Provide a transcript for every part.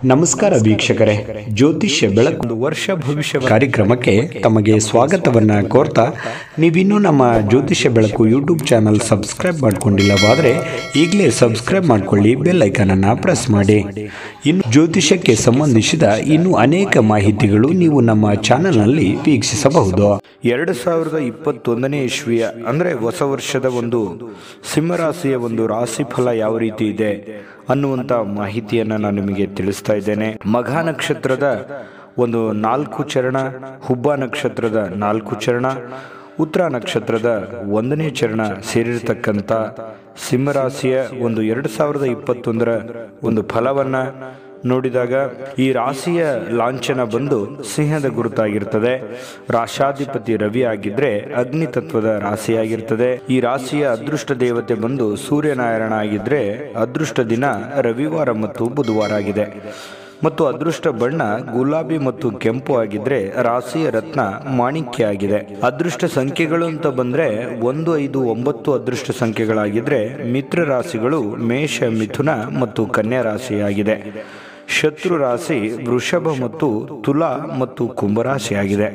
ನಮಸ್ಕಾರ ವೀಕ್ಷಕರೇ ಜ್ಯೋತಿಷ್ಯ ಬೆಳಕು ಒಂದು ವರ್ಷ ಭವಿಷ್ಯ ಕಾರ್ಯಕ್ರಮಕ್ಕೆ ತಮಗೆ ಸ್ವಾಗತವನ್ನ ಕೋರ್ತಾ ನೀವಿನ್ನೂ ನಮ್ಮ ಜ್ಯೋತಿಷ್ಯ ಬೆಳಕು ಯೂಟ್ಯೂಬ್ ಚಾನಲ್ ಸಬ್ಸ್ಕ್ರೈಬ್ ಮಾಡ್ಕೊಂಡಿಲ್ಲವಾದರೆ ಈಗಲೇ ಸಬ್ಸ್ಕ್ರೈಬ್ ಮಾಡ್ಕೊಳ್ಳಿ ಬೆಲ್ ಐಕನ್ ಅನ್ನ ಪ್ರೆಸ್ ಮಾಡಿ ಇನ್ನು ಜ್ಯೋತಿಷ್ಯಕ್ಕೆ ಸಂಬಂಧಿಸಿದ ಇನ್ನೂ ಅನೇಕ ಮಾಹಿತಿಗಳು ನೀವು ನಮ್ಮ ಚಾನಲ್ನಲ್ಲಿ ವೀಕ್ಷಿಸಬಹುದು ಎರಡು ಸಾವಿರದ ಇಪ್ಪತ್ತೊಂದನೇ ಇಸ್ವಿಯ ಅಂದ್ರೆ ಹೊಸ ವರ್ಷದ ಒಂದು ಸಿಂಹರಾಶಿಯ ಒಂದು ರಾಶಿ ಫಲ ಯಾವ ರೀತಿ ಇದೆ ಅನ್ನುವಂತ ಮಾಹಿತಿಯನ್ನ ನಾನು ನಿಮಗೆ ತಿಳಿಸ್ತಾ ಇದ್ದೇನೆ ಮಘ ನಕ್ಷತ್ರದ ಒಂದು ನಾಲ್ಕು ಚರಣ ಹುಬ್ಬ ನಕ್ಷತ್ರದ ನಾಲ್ಕು ಚರಣ ಉತ್ತರ ನಕ್ಷತ್ರದ ಒಂದನೇ ಚರಣ ಸೇರಿರ್ತಕ್ಕಂಥ ಸಿಂಹರಾಶಿಯ ಒಂದು ಎರಡು ಸಾವಿರದ ಇಪ್ಪತ್ತೊಂದರ ಒಂದು ಫಲವನ್ನ ನೋಡಿದಾಗ ಈ ರಾಶಿಯ ಲಾಂಛನ ಬಂದು ಸಿಂಹದ ಗುರುತಾಗಿರ್ತದೆ ರಾಶಾಧಿಪತಿ ರವಿ ಆಗಿದ್ರೆ ಅಗ್ನಿ ತತ್ವದ ರಾಶಿಯಾಗಿರ್ತದೆ ಈ ರಾಶಿಯ ಅದೃಷ್ಟ ದೇವತೆ ಬಂದು ಸೂರ್ಯನಾರಾಯಣ ಆಗಿದ್ರೆ ಅದೃಷ್ಟ ದಿನ ರವಿವಾರ ಮತ್ತು ಬುಧವಾರ ಆಗಿದೆ ಮತ್ತು ಅದೃಷ್ಟ ಬಣ್ಣ ಗುಲಾಬಿ ಮತ್ತು ಕೆಂಪು ಆಗಿದ್ರೆ ರಾಶಿಯ ರತ್ನ ಮಾಣಿಕ್ಯ ಆಗಿದೆ ಅದೃಷ್ಟ ಸಂಖ್ಯೆಗಳು ಅಂತ ಬಂದ್ರೆ ಒಂದು ಐದು ಒಂಬತ್ತು ಅದೃಷ್ಟ ಸಂಖ್ಯೆಗಳಾಗಿದ್ರೆ ಮಿತ್ರ ರಾಶಿಗಳು ಮೇಷ ಮಿಥುನ ಮತ್ತು ಕನ್ಯಾ ರಾಶಿಯಾಗಿದೆ ಶತ್ರು ರಾಶಿ ವೃಷಭ ಮತ್ತು ತುಲಾ ಮತ್ತು ಕುಂಭರಾಶಿಯಾಗಿದೆ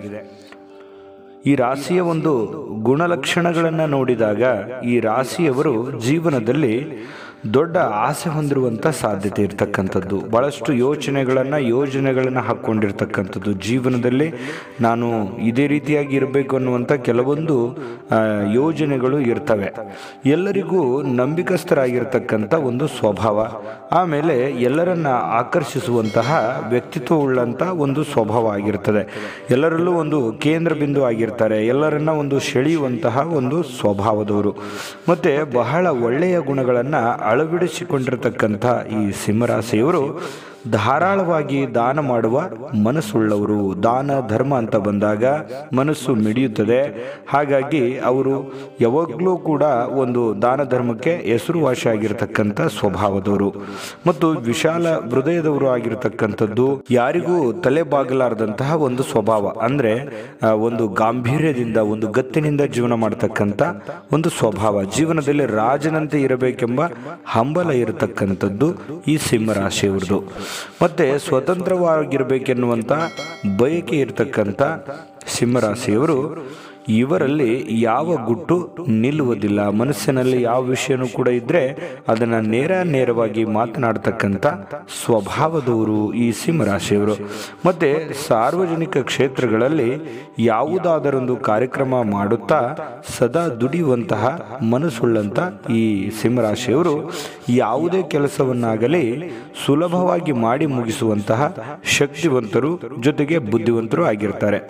ಈ ರಾಶಿಯ ಒಂದು ಗುಣಲಕ್ಷಣಗಳನ್ನು ನೋಡಿದಾಗ ಈ ರಾಶಿಯವರು ಜೀವನದಲ್ಲಿ ದೊಡ್ಡ ಆಸೆ ಹೊಂದಿರುವಂಥ ಸಾಧ್ಯತೆ ಇರತಕ್ಕಂಥದ್ದು ಭಾಳಷ್ಟು ಯೋಚನೆಗಳನ್ನು ಯೋಜನೆಗಳನ್ನು ಹಾಕ್ಕೊಂಡಿರ್ತಕ್ಕಂಥದ್ದು ಜೀವನದಲ್ಲಿ ನಾನು ಇದೇ ರೀತಿಯಾಗಿ ಇರಬೇಕು ಅನ್ನುವಂಥ ಕೆಲವೊಂದು ಆ, ಯೋಜನೆಗಳು ಇರ್ತವೆ ಎಲ್ಲರಿಗೂ ನಂಬಿಕಸ್ಥರಾಗಿರ್ತಕ್ಕಂಥ ಒಂದು ಸ್ವಭಾವ ಆಮೇಲೆ ಎಲ್ಲರನ್ನ ಆಕರ್ಷಿಸುವಂತಹ ವ್ಯಕ್ತಿತ್ವವುಳ್ಳಂಥ ಒಂದು ಸ್ವಭಾವ ಆಗಿರ್ತದೆ ಎಲ್ಲರಲ್ಲೂ ಒಂದು ಕೇಂದ್ರ ಬಿಂದು ಆಗಿರ್ತಾರೆ ಎಲ್ಲರನ್ನ ಒಂದು ಸೆಳೆಯುವಂತಹ ಒಂದು ಸ್ವಭಾವದವರು ಮತ್ತೆ ಬಹಳ ಒಳ್ಳೆಯ ಗುಣಗಳನ್ನು ಅಳವಡಿಸಿಕೊಂಡಿರತಕ್ಕಂಥ ಈ ಸಿಂಹರಾಶಿಯವರು ಧಾರಾಳವಾಗಿ ದಾನ ಮಾಡುವ ಮನಸ್ಸುಳ್ಳವರು ದಾನ ಧರ್ಮ ಅಂತ ಬಂದಾಗ ಮನಸ್ಸು ಮಿಡಿಯುತ್ತದೆ ಹಾಗಾಗಿ ಅವರು ಯಾವಾಗಲೂ ಕೂಡ ಒಂದು ದಾನ ಧರ್ಮಕ್ಕೆ ಹೆಸರುವಾಸಿ ಆಗಿರತಕ್ಕಂಥ ಸ್ವಭಾವದವರು ಮತ್ತು ವಿಶಾಲ ಹೃದಯದವರು ಆಗಿರತಕ್ಕಂಥದ್ದು ಯಾರಿಗೂ ತಲೆ ಬಾಗಲಾರದಂತಹ ಒಂದು ಸ್ವಭಾವ ಅಂದ್ರೆ ಆ, ಒಂದು ಗಾಂಭೀರ್ಯದಿಂದ ಒಂದು ಗತ್ತಿನಿಂದ ಜೀವನ ಮಾಡತಕ್ಕಂಥ ಒಂದು ಸ್ವಭಾವ ಜೀವನದಲ್ಲಿ ರಾಜನಂತೆ ಇರಬೇಕೆಂಬ ಹಂಬಲ ಇರತಕ್ಕಂಥದ್ದು ಈ ಸಿಂಹರಾಶಿಯವ್ರದ್ದು ಮತ್ತೆ ಸ್ವತಂತ್ರವಾಗಿರ್ಬೇಕೆನ್ನುವಂಥ ಬಯಕೆ ಇರತಕ್ಕಂಥ ಸಿಂಹರಾಶಿಯವರು ಇವರಲ್ಲಿ ಯಾವ ಗುಟ್ಟು ನಿಲ್ಲುವುದಿಲ್ಲ ಮನಸ್ಸಿನಲ್ಲಿ ಯಾವ ವಿಷಯನೂ ಕೂಡ ಇದ್ರೆ ಅದನ್ನ ನೇರ ನೇರವಾಗಿ ಮಾತನಾಡ್ತಕ್ಕಂಥ ಸ್ವಭಾವದವರು ಈ ಸಿಂಹರಾಶಿಯವರು ಮತ್ತೆ ಸಾರ್ವಜನಿಕ ಕ್ಷೇತ್ರಗಳಲ್ಲಿ ಯಾವುದಾದರೊಂದು ಕಾರ್ಯಕ್ರಮ ಮಾಡುತ್ತಾ ಸದಾ ದುಡಿಯುವಂತಹ ಮನಸ್ಸುಳ್ಳಂತ ಈ ಸಿಂಹರಾಶಿಯವರು ಯಾವುದೇ ಕೆಲಸವನ್ನಾಗಲಿ ಸುಲಭವಾಗಿ ಮಾಡಿ ಮುಗಿಸುವಂತಹ ಶಕ್ತಿವಂತರು ಜೊತೆಗೆ ಬುದ್ಧಿವಂತರು ಆಗಿರ್ತಾರೆ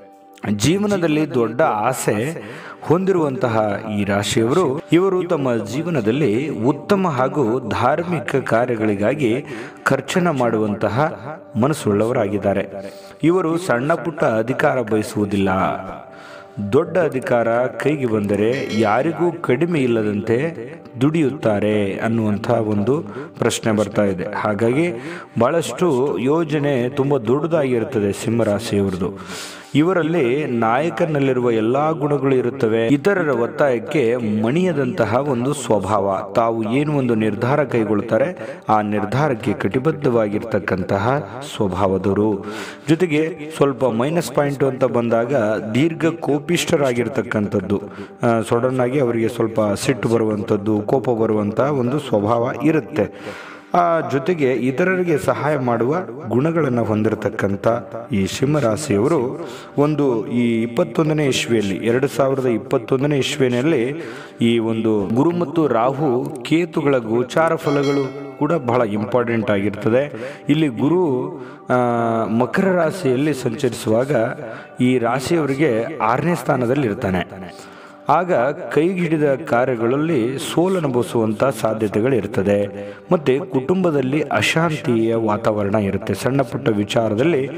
ಜೀವನದಲ್ಲಿ ದೊಡ್ಡ ಆಸೆ ಹೊಂದಿರುವಂತಹ ಈ ರಾಶಿಯವರು ಇವರು ತಮ್ಮ ಜೀವನದಲ್ಲಿ ಉತ್ತಮ ಹಾಗೂ ಧಾರ್ಮಿಕ ಕಾರ್ಯಗಳಿಗಾಗಿ ಖರ್ಚನ ಮಾಡುವಂತಹ ಮನಸ್ಸುಳ್ಳವರಾಗಿದ್ದಾರೆ ಇವರು ಸಣ್ಣ ಪುಟ್ಟ ಅಧಿಕಾರ ಬಯಸುವುದಿಲ್ಲ ದೊಡ್ಡ ಅಧಿಕಾರ ಕೈಗೆ ಬಂದರೆ ಯಾರಿಗೂ ಕಡಿಮೆ ಇಲ್ಲದಂತೆ ದುಡಿಯುತ್ತಾರೆ ಅನ್ನುವಂಥ ಒಂದು ಪ್ರಶ್ನೆ ಬರ್ತಾ ಇದೆ ಹಾಗಾಗಿ ಬಹಳಷ್ಟು ಯೋಜನೆ ತುಂಬ ದೊಡ್ಡದಾಗಿರುತ್ತದೆ ಸಿಂಹರಾಶಿಯವರದು ಇವರಲ್ಲಿ ನಾಯಕನಲ್ಲಿರುವ ಎಲ್ಲಾ ಗುಣಗಳು ಇರುತ್ತವೆ ಇತರರ ಒತ್ತಾಯಕ್ಕೆ ಮಣಿಯದಂತಹ ಒಂದು ಸ್ವಭಾವ ತಾವು ಏನು ಒಂದು ನಿರ್ಧಾರ ಕೈಗೊಳ್ಳುತ್ತಾರೆ ಆ ನಿರ್ಧಾರಕ್ಕೆ ಕಟಿಬದ್ಧವಾಗಿರ್ತಕ್ಕಂತಹ ಸ್ವಭಾವದವರು ಜೊತೆಗೆ ಸ್ವಲ್ಪ ಮೈನಸ್ ಪಾಯಿಂಟ್ ಅಂತ ಬಂದಾಗ ದೀರ್ಘ ಕೋಪಿಷ್ಠರಾಗಿರ್ತಕ್ಕಂಥದ್ದು ಸಡನ್ ಆಗಿ ಅವರಿಗೆ ಸ್ವಲ್ಪ ಸಿಟ್ಟು ಬರುವಂಥದ್ದು ಕೋಪ ಬರುವಂಥ ಒಂದು ಸ್ವಭಾವ ಇರುತ್ತೆ ಆ ಜೊತೆಗೆ ಇತರರಿಗೆ ಸಹಾಯ ಮಾಡುವ ಗುಣಗಳನ್ನು ಹೊಂದಿರತಕ್ಕಂಥ ಈ ಸಿಂಹರಾಶಿಯವರು ಒಂದು ಈ ಇಪ್ಪತ್ತೊಂದನೇ ಇಸ್ವಿಯಲ್ಲಿ ಎರಡು ಸಾವಿರದ ಇಪ್ಪತ್ತೊಂದನೇ ಇಸ್ವಿನಲ್ಲಿ ಈ ಒಂದು ಗುರು ಮತ್ತು ರಾಹು ಕೇತುಗಳ ಗೋಚಾರ ಫಲಗಳು ಕೂಡ ಬಹಳ ಇಂಪಾರ್ಟೆಂಟ್ ಆಗಿರ್ತದೆ ಇಲ್ಲಿ ಗುರು ಆ, ಮಕರ ರಾಶಿಯಲ್ಲಿ ಸಂಚರಿಸುವಾಗ ಈ ರಾಶಿಯವರಿಗೆ ಆರನೇ ಸ್ಥಾನದಲ್ಲಿ ಇರ್ತಾನೆ ಆಗ ಕೈಗೆ ಹಿಡಿದ ಕಾರ್ಯಗಳಲ್ಲಿ ಸೋಲನುಭವಿಸುವಂಥ ಸಾಧ್ಯತೆಗಳಿರ್ತದೆ ಮತ್ತು ಕುಟುಂಬದಲ್ಲಿ ಅಶಾಂತಿಯ ವಾತಾವರಣ ಇರುತ್ತೆ ಸಣ್ಣ ಪುಟ್ಟ ವಿಚಾರದಲ್ಲಿ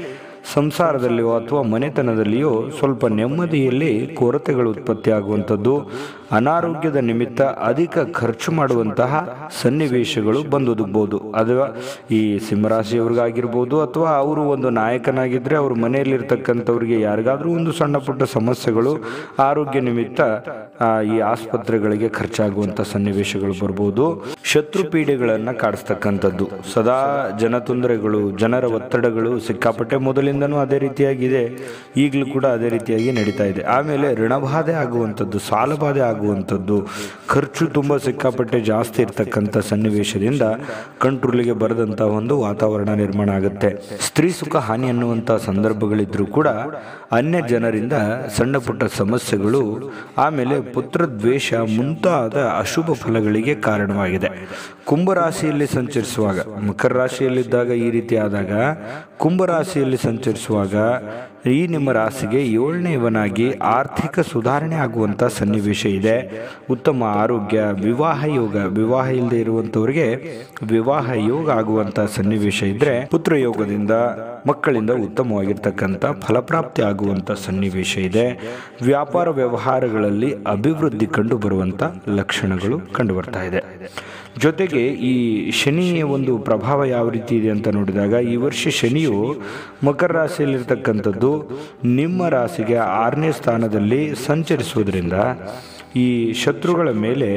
ಸಂಸಾರದಲ್ಲಿಯೋ ಅಥವಾ ಮನೆತನದಲ್ಲಿಯೋ ಸ್ವಲ್ಪ ನೆಮ್ಮದಿಯಲ್ಲಿ ಕೊರತೆಗಳು ಉತ್ಪತ್ತಿಯಾಗುವಂಥದ್ದು ಅನಾರೋಗ್ಯದ ನಿಮಿತ್ತ ಅಧಿಕ ಖರ್ಚು ಮಾಡುವಂತಹ ಸನ್ನಿವೇಶಗಳು ಬಂದೊದಗ್ಬೋದು ಅಥವಾ ಈ ಸಿಂಹರಾಶಿಯವ್ರಿಗಾಗಿರ್ಬೋದು ಅಥವಾ ಅವರು ಒಂದು ನಾಯಕನಾಗಿದ್ದರೆ ಅವ್ರ ಮನೆಯಲ್ಲಿರ್ತಕ್ಕಂಥವ್ರಿಗೆ ಯಾರಿಗಾದ್ರೂ ಒಂದು ಸಣ್ಣ ಪುಟ್ಟ ಸಮಸ್ಯೆಗಳು ಆರೋಗ್ಯ ನಿಮಿತ್ತ ಆ, ಈ ಆಸ್ಪತ್ರೆಗಳಿಗೆ ಖರ್ಚಾಗುವಂಥ ಸನ್ನಿವೇಶಗಳು ಬರ್ಬೋದು ಶತ್ರು ಪೀಡೆಗಳನ್ನು ಕಾಡಿಸ್ತಕ್ಕಂಥದ್ದು ಸದಾ ಜನತೊಂದರೆಗಳು ಜನರ ಒತ್ತಡಗಳು ಸಿಕ್ಕಾಪಟ್ಟೆ ಮೊದಲಿಂದನೂ ಅದೇ ರೀತಿಯಾಗಿದೆ ಈಗಲೂ ಕೂಡ ಅದೇ ರೀತಿಯಾಗಿ ನಡೀತಾ ಇದೆ ಆಮೇಲೆ ಋಣಬಾಧೆ ಆಗುವಂಥದ್ದು ಸಾಲಬಾಧೆ ಆಗುವಂಥದ್ದು ಖರ್ಚು ತುಂಬ ಸಿಕ್ಕಾಪಟ್ಟೆ ಜಾಸ್ತಿ ಇರ್ತಕ್ಕಂಥ ಸನ್ನಿವೇಶದಿಂದ ಕಂಟ್ರೋಲಿಗೆ ಬರದಂಥ ಒಂದು ವಾತಾವರಣ ನಿರ್ಮಾಣ ಆಗುತ್ತೆ ಸ್ತ್ರೀ ಸುಖ ಹಾನಿ ಅನ್ನುವಂಥ ಸಂದರ್ಭಗಳಿದ್ರೂ ಕೂಡ ಅನ್ಯ ಜನರಿಂದ ಸಣ್ಣ ಪುಟ್ಟ ಸಮಸ್ಯೆಗಳು ಆಮೇಲೆ ಪುತ್ರ ದ್ವೇಷ ಮುಂತಾದ ಅಶುಭ ಫಲಗಳಿಗೆ ಕಾರಣವಾಗಿದೆ ಕುಂಭರಾಶಿಯಲ್ಲಿ ಸಂಚರಿಸುವಾಗ ಮಕರ ರಾಶಿಯಲ್ಲಿದ್ದಾಗ ಈ ರೀತಿ ಆದಾಗ ಕುಂಭರಾಶಿಯಲ್ಲಿ ಸಂಚರಿಸುವಾಗ ಈ ನಿಮ್ಮ ರಾಶಿಗೆ ಏಳನೇವನಾಗಿ ಆರ್ಥಿಕ ಸುಧಾರಣೆ ಆಗುವಂಥ ಸನ್ನಿವೇಶ ಇದೆ ಉತ್ತಮ ಆರೋಗ್ಯ ವಿವಾಹ ಯೋಗ ವಿವಾಹ ಇಲ್ಲದೆ ಇರುವಂಥವ್ರಿಗೆ ವಿವಾಹ ಯೋಗ ಆಗುವಂಥ ಸನ್ನಿವೇಶ ಇದ್ರೆ ಪುತ್ರ ಯೋಗದಿಂದ ಮಕ್ಕಳಿಂದ ಉತ್ತಮವಾಗಿರ್ತಕ್ಕಂಥ ಫಲಪ್ರಾಪ್ತಿ ಆಗುವಂಥ ಸನ್ನಿವೇಶ ಇದೆ ವ್ಯಾಪಾರ ವ್ಯವಹಾರಗಳಲ್ಲಿ ಅಭಿವೃದ್ಧಿ ಕಂಡು ಬರುವಂಥ ಲಕ್ಷಣಗಳು ಕಂಡು ಬರ್ತಾ ಇದೆ ಜೊತೆಗೆ ಈ ಶನಿಯ ಒಂದು ಪ್ರಭಾವ ಯಾವ ರೀತಿ ಇದೆ ಅಂತ ನೋಡಿದಾಗ ಈ ವರ್ಷ ಶನಿಯು ಮಕರ ರಾಶಿಯಲ್ಲಿರ್ತಕ್ಕಂಥದ್ದು ನಿಮ್ಮ ರಾಶಿಗೆ ಆರನೇ ಸ್ಥಾನದಲ್ಲಿ ಸಂಚರಿಸುವುದರಿಂದ ಈ ಶತ್ರುಗಳ ಮೇಲೆ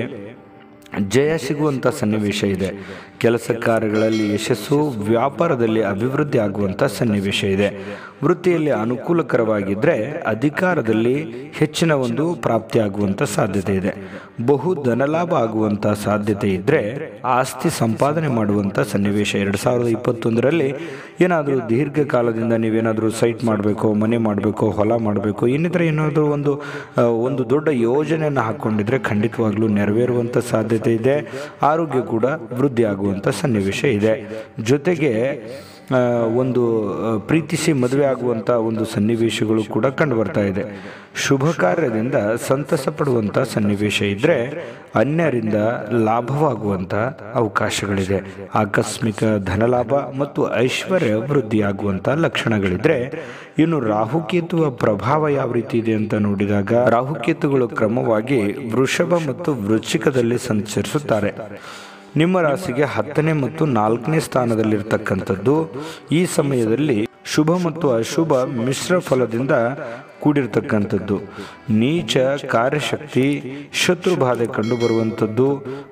ಜಯ ಸಿಗುವಂಥ ಸನ್ನಿವೇಶ ಇದೆ ಕೆಲಸ ಕಾರ್ಯಗಳಲ್ಲಿ ಯಶಸ್ಸು ವ್ಯಾಪಾರದಲ್ಲಿ ಅಭಿವೃದ್ಧಿ ಆಗುವಂಥ ಸನ್ನಿವೇಶ ಇದೆ ವೃತ್ತಿಯಲ್ಲಿ ಅನುಕೂಲಕರವಾಗಿದ್ದರೆ ಅಧಿಕಾರದಲ್ಲಿ ಹೆಚ್ಚಿನ ಒಂದು ಪ್ರಾಪ್ತಿ ಆಗುವಂಥ ಸಾಧ್ಯತೆ ಇದೆ ಬಹು ಧನಲಾಭ ಆಗುವಂಥ ಸಾಧ್ಯತೆ ಇದ್ದರೆ ಆಸ್ತಿ ಸಂಪಾದನೆ ಮಾಡುವಂಥ ಸನ್ನಿವೇಶ ಎರಡು ಸಾವಿರದ ಇಪ್ಪತ್ತೊಂದರಲ್ಲಿ ಏನಾದರೂ ದೀರ್ಘಕಾಲದಿಂದ ನೀವೇನಾದರೂ ಸೈಟ್ ಮಾಡಬೇಕು ಮನೆ ಮಾಡಬೇಕು ಹೊಲ ಮಾಡಬೇಕು ಇನ್ನಿತರ ಏನಾದರೂ ಒಂದು ಆ, ಒಂದು ದೊಡ್ಡ ಯೋಜನೆಯನ್ನು ಹಾಕ್ಕೊಂಡಿದ್ರೆ ಖಂಡಿತವಾಗ್ಲೂ ನೆರವೇರುವಂಥ ಸಾಧ್ಯತೆ ಇದೆ ಆರೋಗ್ಯ ಕೂಡ ವೃದ್ಧಿ ಆಗುವಂಥ ಸನ್ನಿವೇಶ ಇದೆ ಜೊತೆಗೆ ಆ, ಒಂದು ಆ, ಪ್ರೀತಿಸಿ ಮದುವೆ ಆಗುವಂಥ ಒಂದು ಸನ್ನಿವೇಶಗಳು ಕೂಡ ಕಂಡು ಬರ್ತಾ ಇದೆ ಶುಭ ಕಾರ್ಯದಿಂದ ಸಂತಸ ಪಡುವಂಥ ಸನ್ನಿವೇಶ ಇದ್ದರೆ ಅನ್ಯರಿಂದ ಲಾಭವಾಗುವಂಥ ಅವಕಾಶಗಳಿದೆ ಆಕಸ್ಮಿಕ ಧನಲಾಭ ಮತ್ತು ಐಶ್ವರ್ಯ ವೃದ್ಧಿಯಾಗುವಂಥ ಲಕ್ಷಣಗಳಿದ್ರೆ ಇನ್ನು ರಾಹುಕೇತುವ ಪ್ರಭಾವ ಯಾವ ರೀತಿ ಇದೆ ಅಂತ ನೋಡಿದಾಗ ರಾಹುಕೇತುಗಳು ಕ್ರಮವಾಗಿ ವೃಷಭ ಮತ್ತು ವೃಶ್ಚಿಕದಲ್ಲಿ ಸಂಚರಿಸುತ್ತಾರೆ ನಿಮ್ಮ ರಾಶಿಗೆ ಹತ್ತನೇ ಮತ್ತು ನಾಲ್ಕನೇ ಸ್ಥಾನದಲ್ಲಿರ್ತಕ್ಕಂಥದ್ದು ಈ ಸಮಯದಲ್ಲಿ ಶುಭ ಮತ್ತು ಅಶುಭ ಮಿಶ್ರ ಫಲದಿಂದ ಕೂಡಿರ್ತಕ್ಕಂಥದ್ದು ನೀಚ ಕಾರ್ಯಶಕ್ತಿ ಶತ್ರು ಬಾಧೆ ಕಂಡುಬರುವಂಥದ್ದು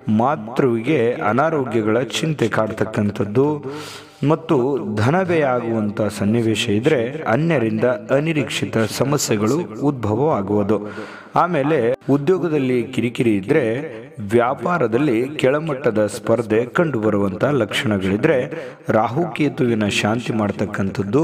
ಮಾತೃವಿಗೆ ಅನಾರೋಗ್ಯಗಳ ಚಿಂತೆ ಕಾಡ್ತಕ್ಕಂಥದ್ದು ಮತ್ತು ಧನವ್ಯಯ ಆಗುವಂಥ ಸನ್ನಿವೇಶ ಇದ್ರೆ ಅನ್ಯರಿಂದ ಅನಿರೀಕ್ಷಿತ ಸಮಸ್ಯೆಗಳು ಉದ್ಭವವಾಗುವುದು ಆಮೇಲೆ ಉದ್ಯೋಗದಲ್ಲಿ ಕಿರಿಕಿರಿ ಇದ್ರೆ ವ್ಯಾಪಾರದಲ್ಲಿ ಕೆಳಮಟ್ಟದ ಸ್ಪರ್ಧೆ ಕಂಡುಬರುವಂಥ ಲಕ್ಷಣಗಳಿದ್ರೆ ರಾಹುಕೇತುವಿನ ಶಾಂತಿ ಮಾಡ್ತಕ್ಕಂಥದ್ದು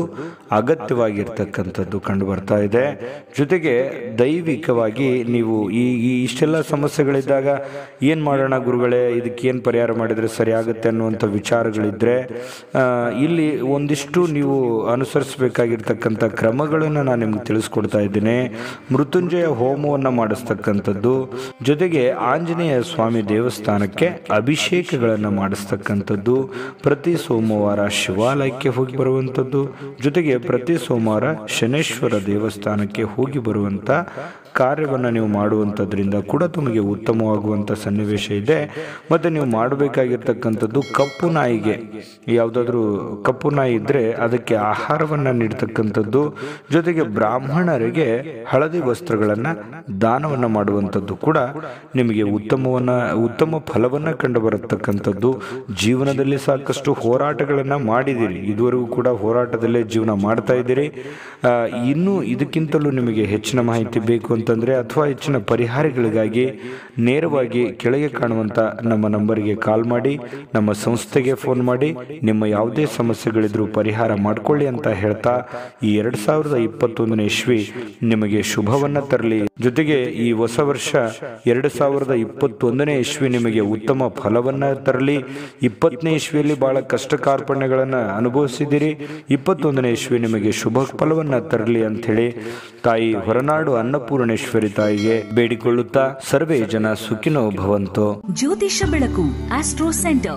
ಅಗತ್ಯವಾಗಿರ್ತಕ್ಕಂಥದ್ದು ಕಂಡು ಬರ್ತಾ ಇದೆ ಜೊತೆಗೆ ದೈವಿಕವಾಗಿ ನೀವು ಈ ಈ ಇಷ್ಟೆಲ್ಲ ಸಮಸ್ಯೆಗಳಿದ್ದಾಗ ಏನು ಮಾಡೋಣ ಗುರುಗಳೇ ಇದಕ್ಕೆ ಏನು ಪರಿಹಾರ ಮಾಡಿದರೆ ಸರಿ ಆಗುತ್ತೆ ಅನ್ನುವಂಥ ವಿಚಾರಗಳಿದ್ರೆ ಆ, ಇಲ್ಲಿ ಒಂದಿಷ್ಟು ನೀವು ಅನುಸರಿಸಬೇಕಾಗಿರ್ತಕ್ಕಂಥ ಕ್ರಮಗಳನ್ನು ನಾನು ನಿಮ್ಗೆ ತಿಳಿಸ್ಕೊಡ್ತಾ ಇದ್ದೇನೆ ಮೃತ್ಯುಂಜಯ ಹೋಮವನ್ನು ಮಾಡಿಸ್ತಕ್ಕಂಥದ್ದು ಜೊತೆಗೆ ಆಂಜನೇಯ ಸ್ವಾಮಿ ದೇವಸ್ಥಾನಕ್ಕೆ ಅಭಿಷೇಕಗಳನ್ನು ಮಾಡಿಸ್ತಕ್ಕಂಥದ್ದು ಪ್ರತಿ ಸೋಮವಾರ ಶಿವಾಲಯಕ್ಕೆ ಹೋಗಿ ಬರುವಂಥದ್ದು ಜೊತೆಗೆ ಪ್ರತಿ ಸೋಮವಾರ ಶನೇಶ್ವರ ದೇವಸ್ಥಾನಕ್ಕೆ ಹೋಗಿ ಬರುವಂಥ ಕಾರ್ಯವನ್ನು ನೀವು ಮಾಡುವಂಥದ್ರಿಂದ ಕೂಡ ತಮಗೆ ಉತ್ತಮವಾಗುವಂಥ ಸನ್ನಿವೇಶ ಇದೆ ಮತ್ತು ನೀವು ಮಾಡಬೇಕಾಗಿರ್ತಕ್ಕಂಥದ್ದು ಕಪ್ಪು ನಾಯಿಗೆ ಯಾವುದಾದ್ರೂ ಕಪ್ಪು ನಾಯಿ ಇದ್ದರೆ ಅದಕ್ಕೆ ಆಹಾರವನ್ನು ನೀಡ್ತಕ್ಕಂಥದ್ದು ಜೊತೆಗೆ ಬ್ರಾಹ್ಮಣರಿಗೆ ಹಳದಿ ವಸ್ತ್ರಗಳನ್ನು ದಾನವನ್ನು ಮಾಡುವಂಥದ್ದು ಕೂಡ ನಿಮಗೆ ಉತ್ತಮವನ್ನ ಉತ್ತಮ ಫಲವನ್ನು ಕಂಡು ಬರತಕ್ಕಂಥದ್ದು ಜೀವನದಲ್ಲಿ ಸಾಕಷ್ಟು ಹೋರಾಟಗಳನ್ನು ಮಾಡಿದ್ದೀರಿ ಇದುವರೆಗೂ ಕೂಡ ಹೋರಾಟದಲ್ಲೇ ಜೀವನ ಮಾಡ್ತಾ ಇದ್ದೀರಿ ಆ, ಇನ್ನೂ ಇದಕ್ಕಿಂತಲೂ ನಿಮಗೆ ಹೆಚ್ಚಿನ ಮಾಹಿತಿ ಬೇಕು ಅಂತಂದರೆ ಅಥವಾ ಹೆಚ್ಚಿನ ಪರಿಹಾರಗಳಿಗಾಗಿ ನೇರವಾಗಿ ಕೆಳಗೆ ಕಾಣುವಂಥ ನಮ್ಮ ನಂಬರಿಗೆ ಕಾಲ್ ಮಾಡಿ ನಮ್ಮ ಸಂಸ್ಥೆಗೆ ಫೋನ್ ಮಾಡಿ ನಿಮ್ಮ ಯಾವುದೇ ಸಮಸ್ಯೆಗಳಿದ್ರೂ ಪರಿಹಾರ ಮಾಡಿಕೊಳ್ಳಿ ಅಂತ ಹೇಳ್ತಾ ಈ ಎರಡು ಸಾವಿರದ ಇಪ್ಪತ್ತೊಂದನೇ ಇಸ್ವಿ ನಿಮಗೆ ಶುಭವನ್ನ ತರಲಿ ಜೊತೆಗೆ ಈ ಹೊಸ ವರ್ಷ ಎರಡು ಸಾವಿರದ ಇಪ್ಪತ್ತೊಂದನೇ ಇಸ್ವಿ ನಿಮಗೆ ಉತ್ತಮ ಫಲವನ್ನ ತರಲಿ ಇಪ್ಪತ್ತನೇ ಇಸ್ವಿಯಲ್ಲಿ ಬಹಳ ಕಷ್ಟ ಕಾರ್ಪಣ್ಯಗಳನ್ನು ಅನುಭವಿಸಿದಿರಿ ಇಪ್ಪತ್ತೊಂದನೇ ಇಸ್ವಿ ನಿಮಗೆ ಶುಭ ಫಲವನ್ನ ತರಲಿ ಅಂಥೇಳಿ ತಾಯಿ ಹೊರನಾಡು ಅನ್ನಪೂರ್ಣೇಶ್ವರಿ ತಾಯಿಗೆ ಬೇಡಿಕೊಳ್ಳುತ್ತಾ ಸರ್ವೇ ಜನ ಸುಖಿನೋ ಭವಂತೋ ಜ್ಯೋತಿಷ ಬೆಳಕು ಆಸ್ಟ್ರೋ ಸೆಂಟರ್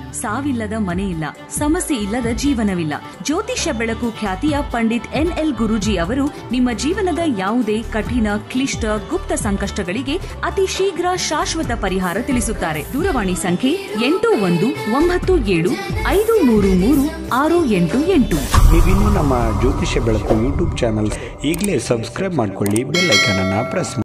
ಸಾವಿಲ್ಲದ ಮನೆ ಇಲ್ಲ ಸಮಸ್ಯೆ ಇಲ್ಲದ ಜೀವನವಿಲ್ಲ ಜ್ಯೋತಿಷ್ಯ ಬೆಳಕು ಖ್ಯಾತಿಯ ಪಂಡಿತ್ ಎನ್ ಎಲ್ ಗುರೂಜಿ ಅವರು ನಿಮ್ಮ ಜೀವನದ ಯಾವುದೇ ಕಠಿಣ ಕ್ಲಿಷ್ಟ ಗುಪ್ತ ಸಂಕಷ್ಟಗಳಿಗೆ ಅತಿ ಶೀಘ್ರ ಶಾಶ್ವತ ಪರಿಹಾರ ತಿಳಿಸುತ್ತಾರೆ ದೂರವಾಣಿ ಸಂಖ್ಯೆ ಎಂಟು ಒಂದು ಒಂಬತ್ತು ಏಳು ಐದು ಮೂರು ಮೂರು ಆರು ಎಂಟು ಎಂಟು ನೀವಿನ್ನೂ ನಮ್ಮ ಜ್ಯೋತಿಷ್ಯ ಬೆಳಕು ಯೂಟ್ಯೂಬ್ ಚಾನಲ್ ಈಗಲೇ ಸಬ್ಸ್ಕ್ರೈಬ್ ಮಾಡ್ಕೊಳ್ಳಿ ಬೆಲ್ ಐಕನನ್ನು ಪ್ರೆಸ್